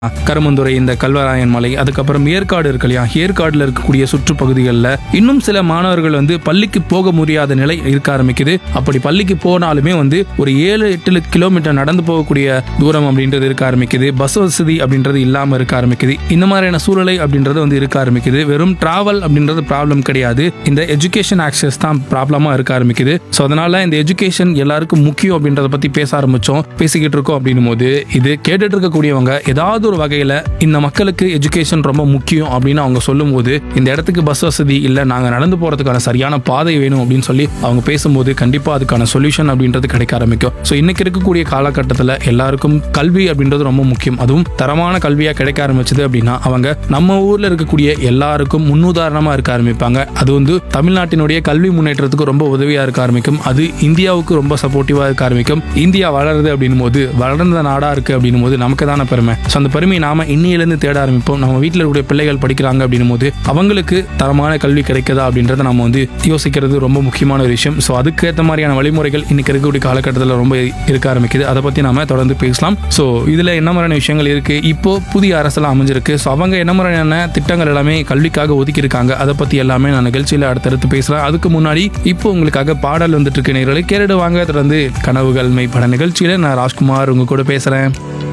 கருமந்துறை இந்த கல்வராயன் மலை அதுக்கப்புறம் ஏற்காடு இருக்கு இல்லையா ஏற்காடுல இருக்கக்கூடிய சுற்றுப்பகுதிகளில் இன்னும் சில மாணவர்கள் வந்து பள்ளிக்கு போக முடியாத நிலை இருக்க ஆரம்பிக்குது அப்படி பள்ளிக்கு போனாலுமே வந்து ஒரு ஏழு எட்டு கிலோமீட்டர் நடந்து போகக்கூடிய தூரம் அப்படின்றது இருக்க ஆரம்பிக்குது பஸ் வசதி அப்படின்றது இல்லாம இருக்க ஆரம்பிக்குது இந்த மாதிரியான சூழ்நிலை அப்படின்றது வந்து இருக்க ஆரம்பிக்குது வெறும் டிராவல் அப்படின்றது ப்ராப்ளம் கிடையாது இந்த எஜுகேஷன் ஆக்சஸ் தான் ப்ராப்ளமா இருக்க ஆரம்பிக்குது ஸோ அதனால இந்த எஜுகேஷன் எல்லாருக்கும் முக்கியம் அப்படின்றத பத்தி பேச ஆரம்பிச்சோம் பேசிக்கிட்டு இருக்கோம் அப்படின்னும் போது இது கேட்டுட்டு இருக்கக்கூடியவங்க ஏதாவது ஒரு வகையில இந்த மக்களுக்கு எஜுகேஷன் ரொம்ப முக்கியம் அப்படின்னு அவங்க சொல்லும்போது இந்த இடத்துக்கு பஸ் வசதி இல்லை நாங்க நடந்து போறதுக்கான சரியான பாதை வேணும் அப்படின்னு சொல்லி அவங்க பேசும்போது கண்டிப்பா அதுக்கான சொல்யூஷன் அப்படின்றது கிடைக்க ஆரம்பிக்கும் ஸோ இன்னைக்கு இருக்கக்கூடிய காலகட்டத்தில் எல்லாருக்கும் கல்வி அப்படின்றது ரொம்ப முக்கியம் அதுவும் தரமான கல்வியா கிடைக்க ஆரம்பிச்சது அப்படின்னா அவங்க நம்ம ஊர்ல இருக்கக்கூடிய எல்லாருக்கும் முன்னுதாரணமா இருக்க ஆரம்பிப்பாங்க அது வந்து தமிழ்நாட்டினுடைய கல்வி முன்னேற்றத்துக்கு ரொம்ப உதவியா இருக்க ஆரம்பிக்கும் அது இந்தியாவுக்கு ரொம்ப சப்போர்ட்டிவா இருக்க ஆரம்பிக்கும் இந்தியா வளருது அப்படின்னும் போது வளர்ந்த நாடா இருக்கு அப்படின்னும் போது நமக்கு தானே பெருமை ஸோ அந்த பெருமையை நாம இன்னிலிருந்து தேட ஆரம்பிப்போம் நம்ம வீட்டில் இருக்கக்கூடிய பிள்ளைகள் படிக்கிறாங்க அப்படின்னும் போது அவங்களுக்கு தரமான கல்வி கிடைக்குதா அப்படின்றத நம்ம வந்து யோசிக்கிறது ரொம்ப முக்கியமான ஒரு விஷயம் ஸோ அதுக்கேற்ற மாதிரியான வழிமுறைகள் இன்னைக்கு இருக்கக்கூடிய காலகட்டத்தில் ரொம்ப இருக்க ஆரம்பிக்குது அதை பத்தி நாம தொடர்ந்து பேசலாம் ஸோ இதுல என்ன மாதிரியான விஷயங்கள் இருக்கு இப்போ புதிய அரசெல்லாம் அமைஞ்சிருக்கு ஸோ அவங்க என்ன மாதிரியான திட்டங்கள் எல்லாமே கல்விக்காக ஒதுக்கி இருக்காங்க அதை பத்தி எல்லாமே நான் நிகழ்ச்சியில அடுத்தடுத்து பேசுறேன் அதுக்கு முன்னாடி இப்போ உங்களுக்காக பாடல் வந்துட்டு இருக்கு நேர்களை கேரடு வாங்க தொடர்ந்து கனவுகள் மெய்ப்பட நிகழ்ச்சியில நான் ராஜ்குமார் உங்க கூட பேசுறேன்